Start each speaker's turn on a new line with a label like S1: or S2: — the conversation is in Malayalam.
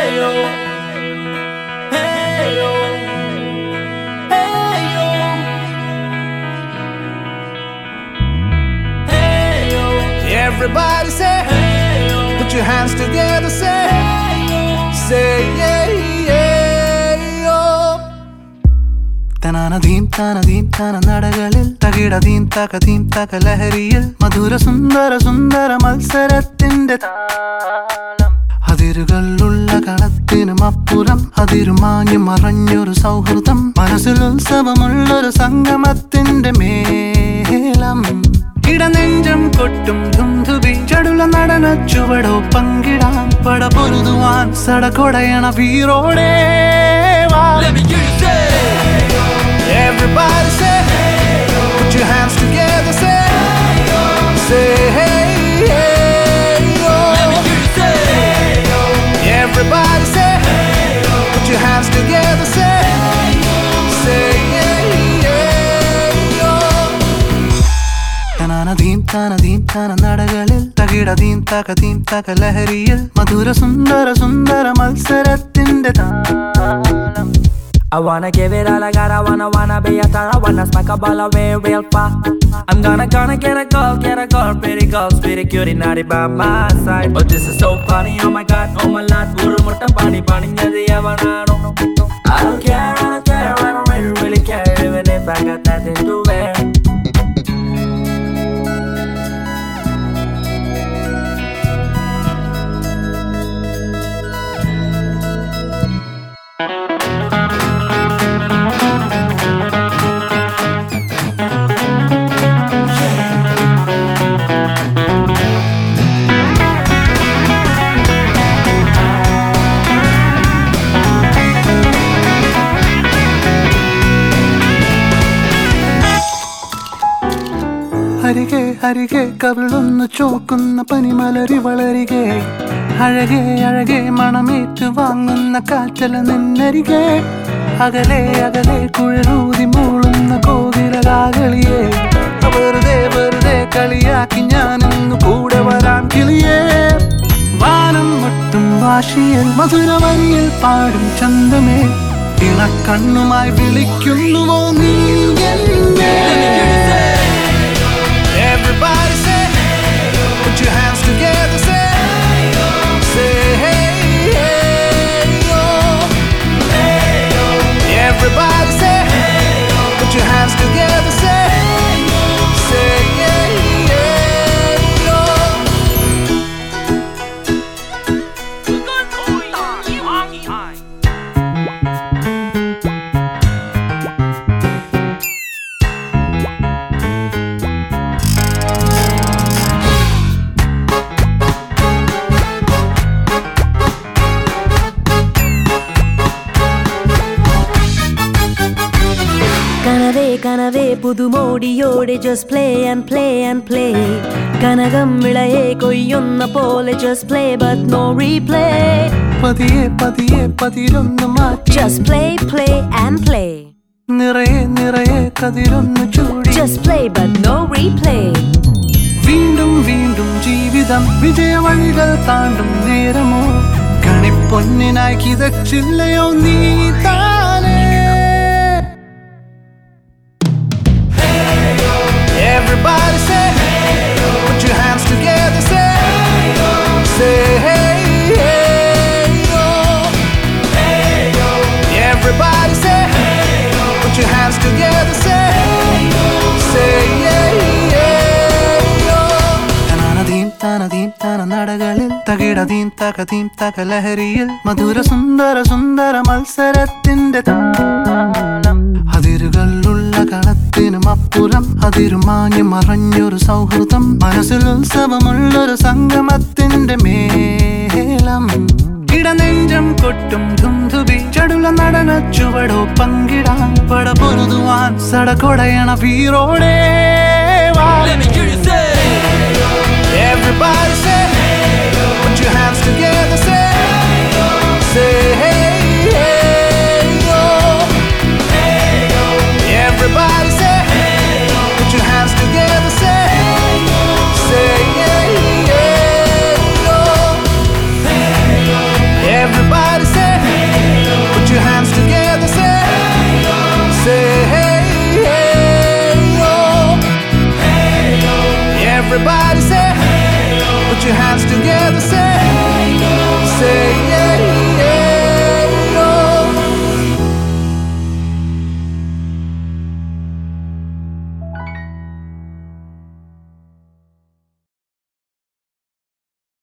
S1: yo. Hey, yo. Hey, yo. Hey, yo.
S2: Everybody say,
S1: Hey, yo.
S2: put your hands together, say,
S1: Hey, yo.
S2: say, yeah, yeah, yo. തനാന ധീം താന ധീം താന നടകളിൽ തകിട ധീം തക ധീം തക ലഹരിയിൽ മധുര സുന്ദര സുന്ദര മത്സരത്തിന്റെ താളം അതിരുകളുള്ള കളത്തിനും അപ്പുറം അതിരുമാഞ്ഞു മറഞ്ഞൊരു സൗഹൃദം മനസ്സിൽ ഉത്സവമുള്ളൊരു സംഗമത്തിന്റെ മേളം ഇടനെഞ്ചം കൊട്ടും ധുംധുബി ചടുല നടന ചുവടോ പങ്കിടാൻ പട പൊരുതുവാൻ സടകൊടയണ വീറോടെ വാ
S1: Let me hear you say.
S2: Everybody say, put your hands together, say, say, hey, hey,
S1: Let me
S2: yo.
S1: hear you say.
S2: Everybody say, put your hands together, say, say, hey, hey, yo. തനാന ധീം താന ധീം താന നടകളിൽ തകിട ധീം തക ധീം തക ലഹരിയിൽ മധുര സുന്ദര സുന്ദര മത്സരത്തിന്റെ താളം
S1: I wanna give it all I got, I wanna, wanna be a star, I wanna smack a ball away real far. I'm gonna, gonna get a girl, get a girl, pretty girl, pretty cutie, naughty by my side. But this is so funny, oh my god, oh my lord, guru mutta pani, pani, nyadi yavanano. I don't care, I don't care, I don't really, really care, even if I got nothing to wear.
S2: അരികെ അരികെ കവിളൊന്നു ചോക്കുന്ന പനിമലരി വളരികെ അഴകെ അഴകെ മണമേറ്റു വാങ്ങുന്ന കാറ്റല നിന്നരികെ അകലെ അകലെ കുഴലൂതി മൂളുന്ന കോകിലകാകളിയെ വെറുതെ വെറുതെ കളിയാക്കി ഞാനിന്നു കൂടെ വരാൻ കിളിയേ വാനം മുട്ടും വാശിയിൽ മധുരവരിയിൽ പാടും ചന്തമേ ഇണക്കണ്ണുമായി വിളിക്കുന്നുവോ നീ എന്നെ Everybody say, put your hands together, say, say, hey, hey, yo. Everybody say, put your hands together, say, say, yeah, yeah, yo.
S3: കനവേ കനവേ പുതുമോടിയോടെ just play and play and play കനകം വിളയെ കൊയ്യുന്ന പോലെ just play but no replay
S2: പതിയെ പതിയെ പതിരൊന്ന് മാറ്റി
S3: just play play and play
S2: നിറയെ നിറയെ കതിരൊന്ന് ചൂടി
S3: just play but no replay
S2: വീണ്ടും വീണ്ടും ജീവിതം വിജയവഴികൾ താണ്ടും നേരമോ കണിപ്പൊന്നിനായി കിതച്ചില്ലയോ നീ താനേ Everybody say, put your hands together, say, say, hey, hey, yo. Everybody say, put your hands together, say, say, yeah, yeah, yo. തനാനദീം താനദീം താന നടകളിൽ തകിടദീം തകദീം തക ലഹരിയിൽ മധുര സുന്ദര സുന്ദര മത്സരത്തിന്റെ താളം അതിരുകളുള്ള കളത്തിനും അപ്പുറം അതിരുമാഞ്ഞു മറഞ്ഞൊരു സൗഹൃദം മനസ്സിൽ ഉത്സവമുള്ളൊരു സംഗമത്തിന്റെ മേളം ഇടനെഞ്ചം കൊട്ടും ധുംധുബി ചടുല നടന ചുവടോ പങ്കിടാൻ പട പൊരുതുവാൻ സടകൊടയണ വീറോടെ വാ
S1: Let me hear you say.
S2: Everybody say, put your hands together.